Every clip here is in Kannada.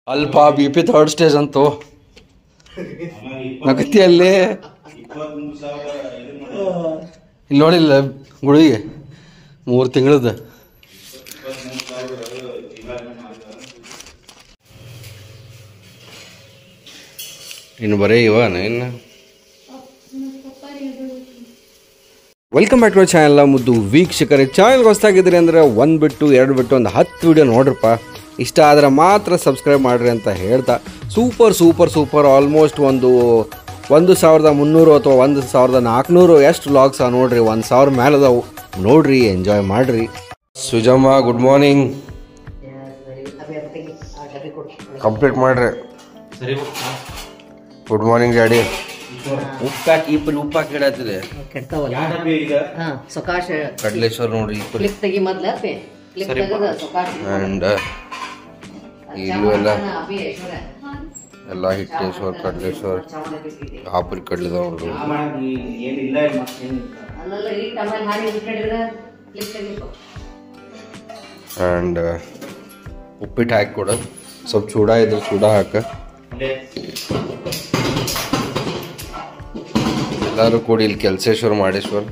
ಅಲ್ಪ ಬಿ ಪಿ ಥರ್ಡ್ ಸ್ಟೇಜ್ ಅಂತು ನಗತಿ ಅಲ್ಲಿ ಇಲ್ಲಿ ನೋಡಿಲ್ಲ ಗುಳಿಗೆ ಮೂರು ತಿಂಗಳದ ಇನ್ನು ಬರೀ ಇವನ ಇನ್ನು ವೆಲ್ಕಮ್ ಬ್ಯಾಕ್ ಟು ಚಾನಲ್ ಮುದ್ದು ವೀಕ್ಷಕರೇ ಚಾನಲ್ಗೆ ಹೊಸ್ತಾಗಿದ್ರಿ ಅಂದರೆ ಒಂದು ಬಿಟ್ಟು ಎರಡು ಬಿಟ್ಟು ಒಂದು ಹತ್ತು ವಿಡಿಯೋ ನೋಡ್ರಪ್ಪ ಇಷ್ಟ ಆದರೆ ಮಾತ್ರ ಸಬ್ಸ್ಕ್ರೈಬ್ ಮಾಡಿರಿ ಅಂತ ಹೇಳ್ತಾ ಸೂಪರ್ ಸೂಪರ್ ಸೂಪರ್ ಆಲ್ಮೋಸ್ಟ್ ಒಂದು ಒಂದು ಸಾವಿರದ ಮುನ್ನೂರು ಅಥವಾ ಒಂದು ಸಾವಿರದ ನಾಲ್ಕುನೂರು ಎಷ್ಟು ವ್ಲಾಗ್ಸ್ ನೋಡ್ರಿ ಒಂದು ಸಾವಿರ ಮೇಲೆ ಅದಾವು ನೋಡ್ರಿ ಎಂಜಾಯ್ ಮಾಡಿರಿ ಸುಜಮ್ಮ ಗುಡ್ ಮಾರ್ನಿಂಗ್ ಕಂಪ್ಲೀಟ್ ಮಾಡ್ರಿ ಗುಡ್ ಮಾರ್ನಿಂಗ್ ಡ್ಯಾಡಿ ಉಪ್ಪಾಕಿ ಇಬ್ಬರು ಉಪ್ಪಾಕಿ ಇಡತ್ತಿದೆ ಕೆಡ್ತಾವಲ್ಲ ಹಾ ಸೊಕಾಶ ಕಡ್ಲೇಶ್ವರ ನೋಡ್ರಿ ಇಬ್ಬರು ಕ್ಲಿಪ್ ತೆಗಿ ಮೊದ್ಲ ಪೆ ಕ್ಲಿಪ್ ತೆಗದ ಸೊಕಾಶ ಆ್ಯಂಡ್ ಇಲ್ಲೂ ಎಲ್ಲ ಅಭಿ ಐಶ್ವರ್ಯ ಎಲ್ಲ ಹಿಟ್ಟೇಶ್ವರ್ ಕಡ್ಲೇಶ್ವರ್ ಆಪರಿ ಕಡ್ಲಿದಾವ ನೋಡ್ರಿ ಅಲ್ಲೆಲ್ಲ ಈ ಟಮಲ್ ಹಾನಿ ಬಿಟ್ಟಿದ್ರೆ ಕ್ಲಿಪ್ ತೆಗಿಬೇಕು ಆ್ಯಂಡ್ ಉಪ್ಪಿಟ್ಟು ಹಾಕಿ ಕೊಡ ಸ್ವಲ್ಪ ಚೂಡ ಇದ್ರೆ ಚೂಡ ಹಾಕ ಎಲ್ಲರೂ ಕೂಡಿ ಇಲ್ಲಿ ಕೆಲ್ಸೇಶ್ವರ್ ಮಾಡೇಶ್ವರ್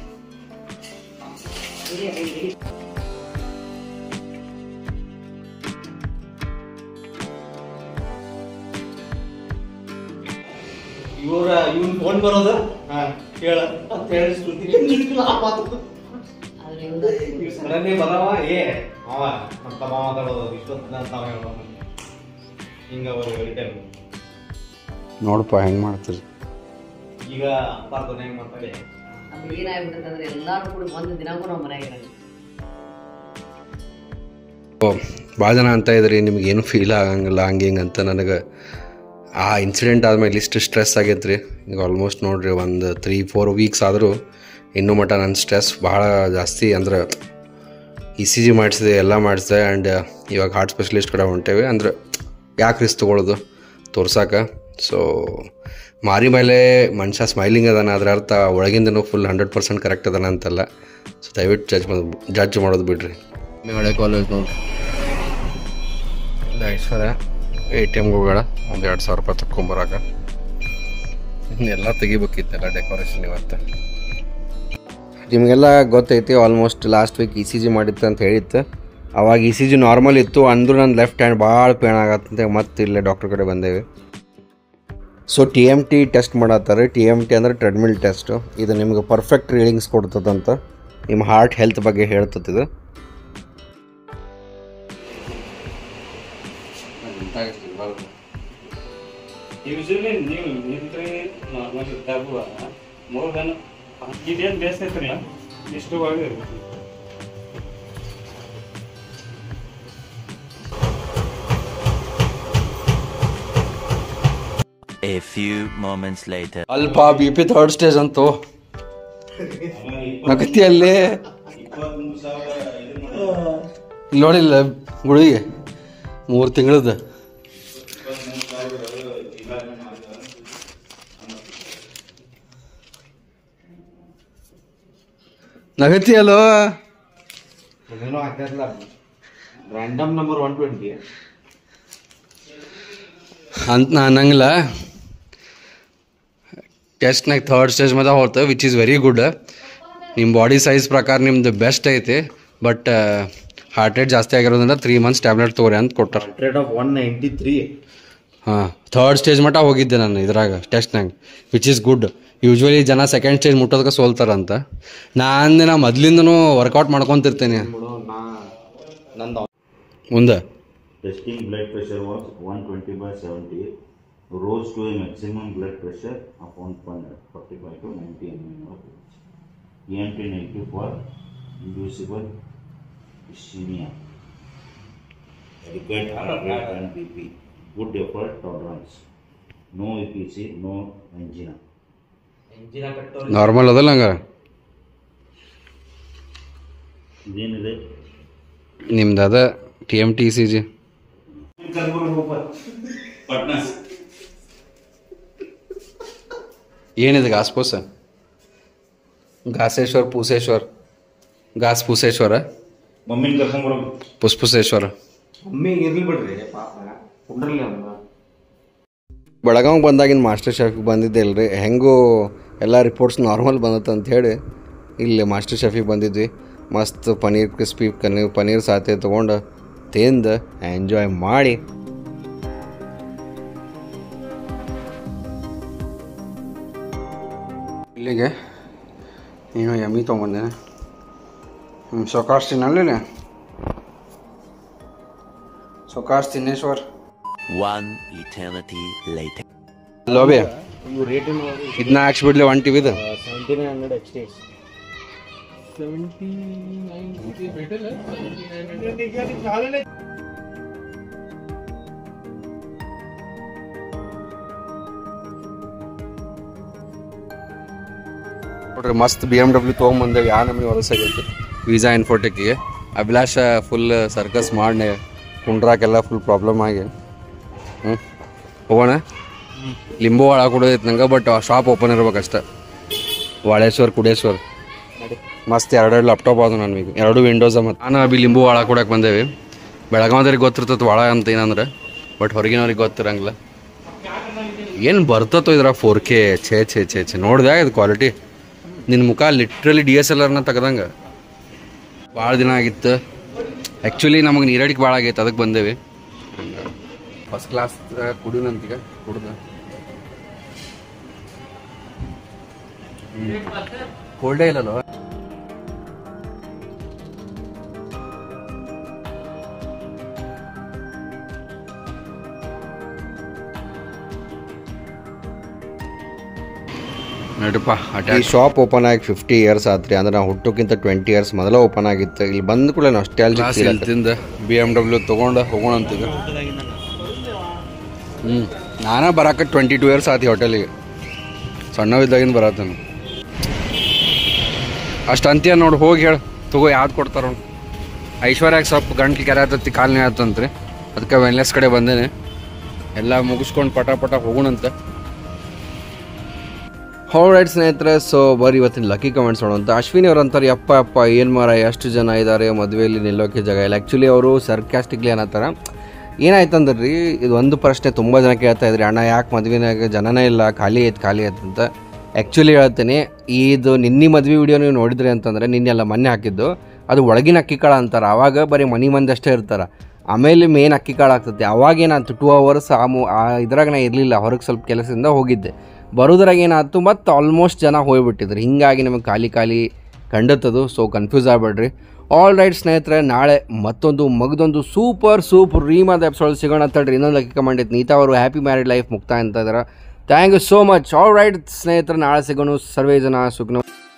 ಇವ್ರ ಇವ್ನ್ ಫೋನ್ ಬರೋದು ಹಾ ಹೇಳ ಅಂತ ಹೇಳಿ ಸುದ್ದಿ ಆ ಮಾತು ಅಲ್ಲಿಂದ ಇವ್ ಸಡನ್ಲಿ ಬರವ ಏ ಅವ ನಮ್ಮ ತಮ್ಮ ಮಾತಾಡೋದು ಇಷ್ಟೊತ್ತಿನ ಅಂತ ಅವ ಹೇಳೋದು ಹಿಂಗ ಅವರು ಹೇಳಿದ್ದಾರೆ ನೋಡಪ್ಪ ಹೆಂಗೆ ಮಾಡ್ತೀರಿ ಈಗ ಅಪಾರ್ಥನೆ ಹೆಂಗ್ ಮಾಡ್ತಾರೆ ಅದು ಏನಾಗ್ಬಿಟ್ಟಂದ್ರೆ ಎಲ್ಲಾರು ಕೂಡ ಒಂದು ದಿನಾಗೂ ನಾವು ಮನ್ಯಾಗ ಇರಂಗಿಲ್ಲ ಭಾಳ ಜನ ಅಂತ ಇದ್ರಿ ನಿಮ್ಗೇನು ಫೀಲ್ ಆಗಂಗಿಲ್ಲ ಹಂಗೆ ಹಿಂಗೆ ಅಂತ ನನಗೆ ಆ ಇನ್ಸಿಡೆಂಟ್ ಆದಮೇಲೆ ಇಷ್ಟು ಸ್ಟ್ರೆಸ್ ಆಗೈತೆ ರೀ ಈಗ ಆಲ್ಮೋಸ್ಟ್ ನೋಡ್ರಿ ಒಂದು ತ್ರೀ ಫೋರ್ ವೀಕ್ಸ್ ಆದರೂ ಇನ್ನೂ ಮಟ್ಟ ನನ್ನ ಸ್ಟ್ರೆಸ್ ಭಾಳ ಜಾಸ್ತಿ ಅಂದ್ರೆ ಇ ಸಿ ಜಿ ಮಾಡಿಸಿದೆ ಎಲ್ಲ ಮಾಡಿಸಿದೆ ಆ್ಯಂಡ್ ಇವಾಗ ಹಾರ್ಟ್ ಸ್ಪೆಷಲಿಸ್ಟ್ ಕಡೆ ಹೊಂಟೇವೆ ಅಂದ್ರೆ ಯಾಕೆ ರಿಸ್ಕ್ ತೊಗೊಳೋದು ತೋರ್ಸಾಕ ಸೊ ಮಾರಿ ಮೇಲೆ ಮನುಷ್ಯ ಸ್ಮೈಲಿಂಗ್ ಅದಾನ ಅದರ ಅರ್ಥ ಒಳಗಿಂದನೂ ಫುಲ್ ಹಂಡ್ರೆಡ್ ಪರ್ಸೆಂಟ್ ಕರೆಕ್ಟ್ ಅದಾನ ಅಂತಲ್ಲ ಸೊ ದಯವಿಟ್ಟು ಜಡ್ಜ್ ಜಡ್ಜ್ ಮಾಡೋದು ಬಿಡ್ರಿ ಹಳೆ ಕಾಲೇಜ್ ನೋಡ್ರಿ ಇಲ್ಲ ಐಶ್ವರ್ಯ ಎ ಟಿ ಎಮ್ಗೆ ಹೋಗೋಣ ಒಂದು ಎರಡು ಸಾವಿರ ರೂಪಾಯಿ ತಗೊಂಬರಾಕ ಇನ್ನೆಲ್ಲ ತೆಗಿಬೇಕಿತ್ತಲ್ಲ ಡೆಕೋರೇಷನ್ ಇವತ್ತು ನಿಮಗೆಲ್ಲ ಗೊತ್ತೈತಿ almost last week E C G ಮಾಡಿತ್ತು ಅಂತ ಹೇಳಿತ್ತು ಅವಾಗ ಇ ಸಿ ಜಿ ನಾರ್ಮಲ್ ಇತ್ತು ಅಂದ್ರೂ ನನ್ನ ಲೆಫ್ಟ್ ಹ್ಯಾಂಡ್ ಭಾಳ ಪೇನ್ ಆಗತ್ತಂತೆ ಮತ್ತೆ ಇಲ್ಲೇ ಡಾಕ್ಟರ್ ಕಡೆ ಬಂದೇವಿ so T M T test ಮಾಡತ್ತಾರೆ ಟಿ ಎಮ್ ಟಿ ಅಂದರೆ ಟ್ರೆಡ್ಮಿಲ್ ಟೆಸ್ಟು ಇದು ನಿಮ್ಗೆ ಪರ್ಫೆಕ್ಟ್ ರೀಡಿಂಗ್ಸ್ ಕೊಡ್ತದಂತ ನಿಮ್ಮ ಹಾರ್ಟ್ ಹೆಲ್ತ್ ಬಗ್ಗೆ ಹೇಳ್ತತಿದು ಯೂಶಲಿ ನೀವು ನಿಂತ್ರಿ ನಾರ್ಮಲ್ ಇದ್ದಾಗ ಮೋರ್ ದನ್ ಇದೇನು ಬೇಸ್ ಐತ್ರಲ್ಲ ಇಷ್ಟು ಒಳಗೆ ಇರ್ಬೇಕು A few moments later. ಅಲ್ಪ ಬಿ ಪಿ ಥರ್ಡ್ ಸ್ಟೇಜ್ ಅಂತು ನಗತಿ ಅಲ್ಲಿ ಇಲ್ಲಿ ನೋಡಿಲ್ಲ ಗುಳಿಗೆ ಮೂರು ತಿಂಗಳದ ನಗತಿ ಅಲ್ಲೋ ಏನೇನೋ ಹಾಕ್ತಾರಲ್ಲ ರ್ಯಾಂಡಮ್ ನಂಬರ್ ಒನ್ ಟ್ವೆಂಟಿ ಅಂತ ನಾ ಅನ್ನಂಗಿಲ್ಲ ಟೆಸ್ಟ್ನಾಗ ಥರ್ಡ್ ಸ್ಟೇಜ್ ಮದ ಹೋಗ್ತವೆ ವಿಚ್ ಈಸ್ ವೆರಿ ಗುಡ್ ನಿಮ್ಮ ಬಾಡಿ ಸೈಜ್ ಪ್ರಕಾರ ನಿಮ್ದು ಬೆಸ್ಟ್ ಐತಿ ಬಟ್ ಹಾರ್ಟ್ ರೇಟ್ ಜಾಸ್ತಿ ಆಗಿರೋದ್ರಿಂದ ತ್ರೀ ಮಂತ್ಸ್ ಟ್ಯಾಬ್ಲೆಟ್ ತೊಗೊರಿ ಅಂತ ಕೊಟ್ಟಾರ rate of one ninety three ಹಾಂ ಥರ್ಡ್ ಸ್ಟೇಜ್ ಮಟ್ಟ ಹೋಗಿದ್ದೆ ನಾನು ಇದ್ರಾಗ ಟೆಸ್ಟ್ನಾಗ ವಿಚ್ ಈಸ್ ಗುಡ್ ಯೂಶ್ವಲಿ ಜನ ಸೆಕೆಂಡ್ ಸ್ಟೇಜ್ ಮುಟ್ಟೋದಕ್ಕೆ ಸೋಲ್ತಾರಂತ ನಾನು ನಾ ಮೊದ್ಲಿಂದನೂ ವರ್ಕೌಟ್ ಮಾಡ್ಕೊತಿರ್ತೇನೆ ನಾ ನಂದು ಮುಂದೆ Testing blood pressure was 120 by 70, rose to a maximum blood pressure of 1.45 to 90 mm. EMT negative for inducible ischemia. Adequate heart rate and BP. Good effort tolerance. No EPC, no angina. Angina ಕಟ್ಟೋರು ನಾರ್ಮಲ್ ಅದಲ್ಲ ಹಂಗಾರೆ ಇದೇನಿದೆ ನಿಮ್ದು ಅದ T M T C G ಪಟ್ನಾ ಏನಿದೆ ಗಾಸ್ಪೋಸ ಘಾಸೇಶ್ವರ್ ಪೂಸೇಶ್ವರ್ ಘಾಸ್ ಪೂಸೇಶ್ವರ ಮಮ್ಮಿನ ಕರ್ಕೊಂಡ್ಬರೋ ಪುಸ್ಪುಸೇಶ್ವರ ಮಮ್ಮಿಗೆ ಇರ್ಲಿ ಬಿಡ್ರಿ ಪಾಪ ಕುಂಡ್ರಲ್ಲಿ ಅವ್ನು ಬೆಳಗಾವಿಗೆ ಬಂದಾಗಿನ ಮಾಸ್ಟರ್ ಶೆಫಿಗೆ ಬಂದಿದ್ದೆ ಅಲ್ರಿ ಹೆಂಗೂ ಎಲ್ಲ ರಿಪೋರ್ಟ್ಸ್ ನಾರ್ಮಲ್ ಬಂದತ್ತೆ ಅಂತ ಹೇಳಿ ಇಲ್ಲಿ ಮಾಸ್ಟರ್ ಶೆಫಿಗೆ ಬಂದಿದ್ವಿ ಮಸ್ತ್ ಪನೀರ್ ಕ್ರಿಸ್ಪಿ ಪನೀರ್ ಪನೀರ್ ಸಾತೆ ತೊಗೊಂಡು ತಿಂದು ಎಂಜಾಯ್ ಮಾಡಿ ಇಲ್ಲಿಗೆ ನೀನು ಎಮ್ಮಿ ತೊಗೊಂಬಂದೆ ಹ್ಞೂ ಸೊಕಾಶ್ ತಿನ್ನಲ್ಲ ಸೊಕಾಶ್ ತಿನ್ನೇಶ್ವರ್ One eternity later. ಲೋಬಿ ಇದನ್ನ ಹಾಕ್ಸ್ಬಿಡ್ಲಿ ಒನ್ ಟಿ ವಿದು ನೋಡ್ರಿ ಮಸ್ತ್ ಬಿ ಎಮ್ ಡಬ್ಲ್ಯೂ ತೊಗೊಂಬಂದೇವಿ ಯಾವ ನಮ್ಗೆ ಹೊಲಸಾಗೈತಿ ವೀಸಾ ಇನ್ಫೋಟೆಕ್ಕಿಗೆ ಅಭಿಲಾಷ ಫುಲ್ ಸರ್ಕಸ್ ಮಾಡಿ ಕುಂಡ್ರಾಕೆಲ್ಲ ಫುಲ್ ಪ್ರಾಬ್ಲಮ್ ಆಗಿ ಹ್ಞೂ ಹೋಗೋಣ ಲಿಂಬು ಒಳ ಕುಡಿದೈತೆ ನಂಗೆ ಬಟ್ ಶಾಪ್ ಓಪನ್ ಇರ್ಬೇಕಷ್ಟೆ ವಾಳೇಶ್ವರ್ ಕುಡೇಶ್ವರ್ ಮಸ್ತ್ ಎರಡೆರಡು ಲ್ಯಾಪ್ಟಾಪ್ ಅದು ನನಗೆ ಎರಡು ವಿಂಡೋಸ್ ಮತ್ತು ನಾನು ಅಭಿ ಲಿಂಬು ಒಳ ಕೊಡಕ್ಕೆ ಬಂದೇವಿ ಬೆಳಗಾವ್ದವ್ರಿಗೆ ಗೊತ್ತಿರ್ತೈತೆ ಒಳ ಅಂತ ಏನಂದ್ರೆ ಬಟ್ ಹೊರಗಿನವ್ರಿಗೆ ಗೊತ್ತಿರಂಗಿಲ್ಲ ಏನು ಬರ್ತತೋ ಇದ್ರ ಫೋರ್ ಕೆ ಛೇ ಛೇ ಛೇ ಛೇ ನೋಡ್ದೆ ಇದು ಕ್ವಾಲಿಟಿ ನಿನ್ನ ಮುಖ ಲಿಟ್ರಲಿ ಡಿ ಎಸ್ ಎಲ್ ಆರ್ನ ತೆಗ್ದಂಗೆ ಭಾಳ ದಿನ ಆಗಿತ್ತು ಆ್ಯಕ್ಚುಲಿ ನಮಗೆ ನೀರಡಿಕೆ ಭಾಳ ಆಗೈತೆ ಅದಕ್ಕೆ ಬಂದೇವಿ ಫಸ್ಟ್ ಕ್ಲಾಸ್ ಕುಡಿನಂತೀಗ ಕುಡ್ದು ಕೋಲ್ಡೇ ಇಲ್ಲಲ್ಲ ನಡಪ್ಪ ಈ ಶಾಪ್ ಓಪನ್ ಆಗಿ ಫಿಫ್ಟಿ ಇಯರ್ಸ್ ಆತ್ರಿ ಅಂದ್ರೆ ನಾವು ಹುಟ್ಟೋಕ್ಕಿಂತ ಟ್ವೆಂಟಿ ಇಯರ್ಸ್ ಮೊದಲ ಓಪನ್ ಆಗಿತ್ತು ಇಲ್ಲಿ ಬಂದ ಕೂಡ ನಾಸ್ಟಾಲಜಿಕ್ ತಿಂದ ಬಿ ಎಮ್ ಡಬ್ಲ್ಯೂ ತೊಗೊಂಡು ಹೋಗೋಣ ಅಂತೀಗ ಹ್ಞೂ ನಾನೇ ಬರಾಕ ಟ್ವೆಂಟಿ ಟೂ ಇಯರ್ಸ್ ಆತಿ ಹೋಟೆಲಿಗೆ ಸಣ್ಣವಿದ್ದಾಗಿಂದ ಬರತ್ತೇನೆ ಅಷ್ಟು ಅಂತೀಯ ನೋಡಿ ಹೋಗಿ ಹೇಳು ತಗೋ ಯಾವ್ದು ಕೊಡ್ತಾರ ಅವ್ನು ಐಶ್ವರ್ಯಾಗ ಸ್ವಲ್ಪ ಗಂಟ್ಲು ಕೆರೆ ಆತತಿ ಕಾಲನೇ ಆತಂತ್ರಿ ಅದಕ್ಕೆ ವೆನ್ಲೆಸ್ ಕಡೆ ಬಂದೇನೆ ಎಲ್ಲ ಮುಗಿಸ್ಕೊಂಡು ಪಟ ಪಟ ಹೋಗೋಣಂತ ರೈಟ್ ಸ್ನೇಹಿತರೆ ಸೊ ಬರೀ ಇವತ್ತಿನ ಲಕ್ಕಿ ಕಮೆಂಟ್ಸ್ ನೋಡುವಂತ ಅಶ್ವಿನಿ ಅವ್ರು ಅಂತಾರೆ ಯಪ್ಪ ಯಪ್ಪ ಏನು ಮಾರ ಎಷ್ಟು ಜನ ಇದ್ದಾರೆ ಮದುವೆಯಲ್ಲಿ ನಿಲ್ಲೋಕೆ ಜಾಗ ಇಲ್ಲ ಆ್ಯಕ್ಚುಲಿ ಅವರು ಸರ್ಕ್ಯಾಸ್ಟಿಕ್ಲಿ ಅನ್ನತ್ತಾರ ಏನಾಯ್ತಂದ್ರೆ ರೀ ಇದು ಒಂದು ಪ್ರಶ್ನೆ ತುಂಬ ಜನ ಕೇಳ್ತಾ ಇದ್ರಿ ಅಣ್ಣ ಯಾಕೆ ಮದುವೆನಾಗ ಜನನೇ ಇಲ್ಲ ಖಾಲಿ ಐತೆ ಖಾಲಿ ಐತೆ ಅಂತ ಆ್ಯಕ್ಚುಲಿ ಹೇಳ್ತೀನಿ ಇದು ನಿನ್ನೆ ಮದುವೆ ವಿಡಿಯೋ ನೀವು ನೋಡಿದ್ರಿ ಅಂತಂದರೆ ನಿನ್ನೆಲ್ಲ ಮೊನ್ನೆ ಹಾಕಿದ್ದು ಅದು ಒಳಗಿನ ಅಕ್ಕಿ ಕಾಳು ಅಂತಾರೆ ಆವಾಗ ಬರೀ ಮನೆ ಮಂದಿ ಅಷ್ಟೇ ಇರ್ತಾರೆ ಆಮೇಲೆ ಮೇನ್ ಅಕ್ಕಿ ಕಾಳು ಆಗ್ತೈತಿ ಅವಾಗ ಏನಾಯ್ತು ಟೂ ಅವರ್ಸ್ ಆ ಮು ಆ ಇದ್ರಾಗ ನಾ ಇರಲಿಲ್ಲ ಹೊರಗೆ ಸ್ವಲ್ಪ ಕೆಲಸದಿಂದ ಹೋಗಿದ್ದೆ ಬರೋದ್ರಾಗ ಏನಾಯ್ತು ಮತ್ತು ಆಲ್ಮೋಸ್ಟ್ ಜನ ಹೋಗ್ಬಿಟ್ಟಿದ್ರು ಹಿಂಗಾಗಿ ನಿಮಗೆ ಖಾಲಿ ಖಾಲಿ ಕಂಡತ್ತದು ಸೊ ಕನ್ಫ್ಯೂಸ್ ಆಗಬೇಡ್ರಿ ಆಲ್ ರೈಟ್ ಸ್ನೇಹಿತರೆ ನಾಳೆ ಮತ್ತೊಂದು ಮಗದೊಂದು ಸೂಪರ್ ಸೂಪರ್ ರೀಮಾದ ಎಪಿಸೋಡ್ ಸಿಗೋಣ ತಡ್ರಿ ಇನ್ನೊಂದು ಲಕ್ಕಿ ಕಮೆಂಟ್ ಐತೆ ನೀತಾ ಅವರು ಹ್ಯಾಪಿ ಮ್ಯಾರಿಡ್ ಲೈಫ್ ಮುಕ್ತ ಅಂತ ಇದ್ದಾರೆ thank you so much all right ಸ್ನೇಹಿತರೆ ನಾಳೆ ಸಿಗೋಣ ಸರ್ವೇ ಜನ ಸುಖನ